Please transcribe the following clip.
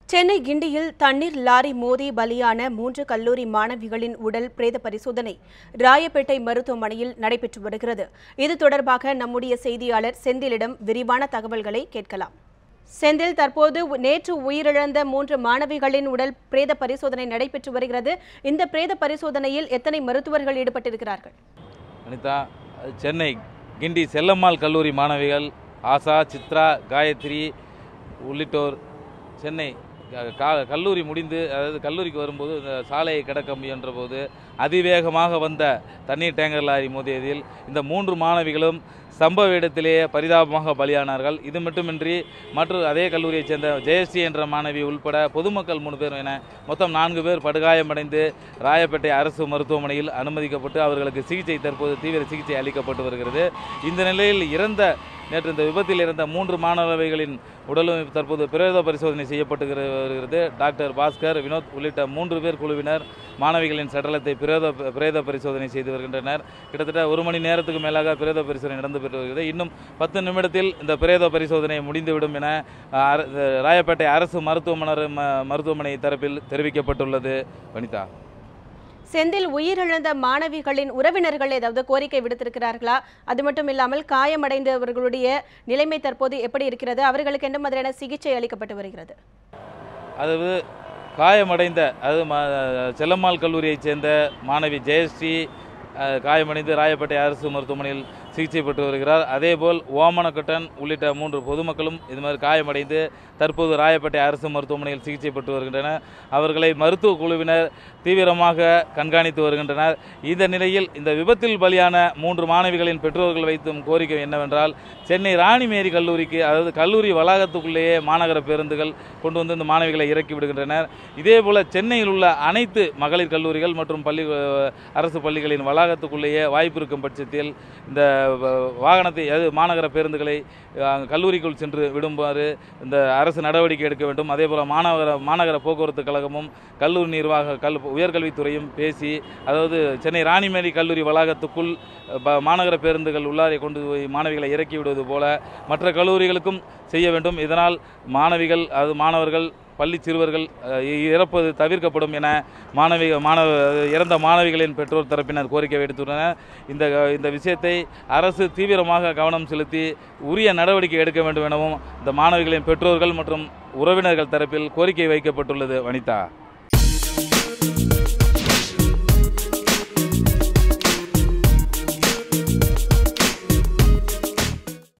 சென்னை கிண்டியில் தண்ணீர் லாரி மோதி பலியான மூன்று கல்லூரி மாணவிகளின் உடல் பிரேத பரிசோதனை ராயப்பேட்டை மருத்துவமனையில் நடைபெற்று வருகிறது இது தொடர்பாக நம்முடைய செய்தியாளர் செந்திலிடம் விரிவான தகவல்களை கேட்கலாம் செந்தில் தற்போது நேற்று உயிரிழந்த மூன்று மாணவிகளின் உடல் பிரேத பரிசோதனை நடைபெற்று வருகிறது இந்த பிரேத பரிசோதனையில் எத்தனை மருத்துவர்கள் ஈடுபட்டிருக்கிறார்கள் அனிதா சென்னை கிண்டி செல்லம்மாள் கல்லூரி மாணவிகள் ஆசா சித்ரா காயத்ரி உள்ளிட்டோர் சென்னை க- கா- கல்லூரி முடிந்து அதாவது கல்லூரிக்கு வரும்போது இந்த சாலையை கடக்க முயன்ற போது அதிவேகமாக வந்த தண்ணீர் டேங்கர் லாரி மோதியதில் இந்த மூன்று மாணவிகளும் சம்பவ இடத்திலேயே பரிதாபமாக பலியானார்கள் இது மட்டுமின்றி மற்ற அதே கல்லூரியைச் சேர்ந்த ஜெயஸ்ரீ என்ற மாணவி உள்பட பொதுமக்கள் மூணு பேர் என மொத்தம் நான்கு பேர் படுகாயமடைந்து ராயப்பேட்டை அரசு மருத்துவமனையில் அனுமதிக்கப்பட்டு அவர்களுக்கு சிகிச்சை தற்போது தீவிர சிகிச்சை அளிக்கப்பட்டு வருகிறது இந்த நிலையில் இறந்த நேற்று இந்த விபத்தில் இறந்த மூன்று மாணவிகளின் உடலும் தற்போது பிரேத பரிசோதனை செய்யப்பட்டு வருகிறது டாக்டர் பாஸ்கர் வினோத் உள்ளிட்ட மூன்று பேர் குழுவினர் மாணவிகளின் சடலத்தை பிரேத பிரேத பரிசோதனை செய்து வருகின்றனர் கிட்டத்தட்ட ஒரு மணி நேரத்துக்கு மேலாக பிரேத பரிசோதனை நடந்து பெற்று வருகிறது இன்னும் பத்து நிமிடத்தில் இந்த பிரேத பரிசோதனை முடிந்துவிடும் என அர- ராயப்பேட்டை அரசு மருத்துவமனை மருத்துவமனை தரப்பில் தெரிவிக்கப்பட்டுள்ளது வனிதா செந்தில் உயிரிழந்த மாணவிகளின் உறவினர்கள் ஏதாவது கோரிக்கை விடுத்திருக்கிறார்களா அது மட்டும் இல்லாமல் காயமடைந்தவர்களுடைய நிலைமை தற்போது எப்படி இருக்கிறது அவர்களுக்கு என்ன மாதிரியான சிகிச்சை அளிக்கப்பட்டு வருகிறது அதாவது காயமடைந்த அதாவது ம- செல்லம்மாள் கல்லூரியைச் சேர்ந்த மாணவி ஜெயஸ்ரீ அஹ், காயமடைந்து ராயப்பேட்டை அரசு மருத்துவமனையில் சிகிச்சை பெற்று வருகிறார் அதேபோல் ஓமனக்கட்டன் உள்ளிட்ட மூன்று பொதுமக்களும் இது மாதிரி காயமடைந்து தற்போது ராயப்பேட்டை அரசு மருத்துவமனையில் சிகிச்சை பெற்று வருகின்றனர் அவர்களை மருத்துவ குழுவினர் தீவிரமாக கண்காணித்து வருகின்றனர் இந்த நிலையில் இந்த விபத்தில் பலியான மூன்று மாணவிகளின் பெற்றோர்கள் வைத்தும் கோரிக்கை என்னவென்றால் சென்னை ராணிமேரி கல்லூரிக்கு அதாவது கல்லூரி வளாகத்துக்குள்ளேயே மாநகர பேருந்துகள் கொண்டு வந்து இந்த மாணவிகளை இறக்கி விடுகின்றனர் இதேபோல சென்னையில் உள்ள அனைத்து மகளிர் கல்லூரிகள் மற்றும் பள்ளி அஹ், அரசு பள்ளிகளின் வளாகத்துக்குள்ளேயே வாய்ப்பு இருக்கும் பட்சத்தில் இந்த வ- வாகனத்தை அது மாநகர பேருந்துகளை அஹ், கல்லூரிக்குள் சென்று விடுமாறு இந்த அரசு நடவடிக்கை எடுக்க வேண்டும் அதேபோல மாநகர மாநகர போக்குவரத்து கழகமும் கல்லூரி நிர்வாக கல் உயர்கல்வித்துறையும் பேசி அதாவது சென்னை ராணிமேரி கல்லூரி வளாகத்துக்குள் அஹ், ப- மாநகர பேருந்துகள் உள்ளாரை கொண்டு போய் மாணவிகளை இறக்கி விடுவது போல மற்ற கல்லூரிகளுக்கும் செய்ய வேண்டும் இதனால் மாணவிகள் அது மாணவர்கள் பள்ளி சிறுவர்கள் அஹ், இறப்பது தவிர்க்கப்படும் என மாணவி மாணவ இறந்த மாணவிகளின் பெற்றோர் தரப்பினர் கோரிக்கை விடுத்துள்ளனர் இந்த இந்த விஷயத்தை அரசு தீவிரமாக கவனம் செலுத்தி உரிய நடவடிக்கை எடுக்க வேண்டும் எனவும் இந்த மாணவிகளின் பெற்றோர்கள் மற்றும் உறவினர்கள் தரப்பில் கோரிக்கை வைக்கப்பட்டுள்ளது வனிதா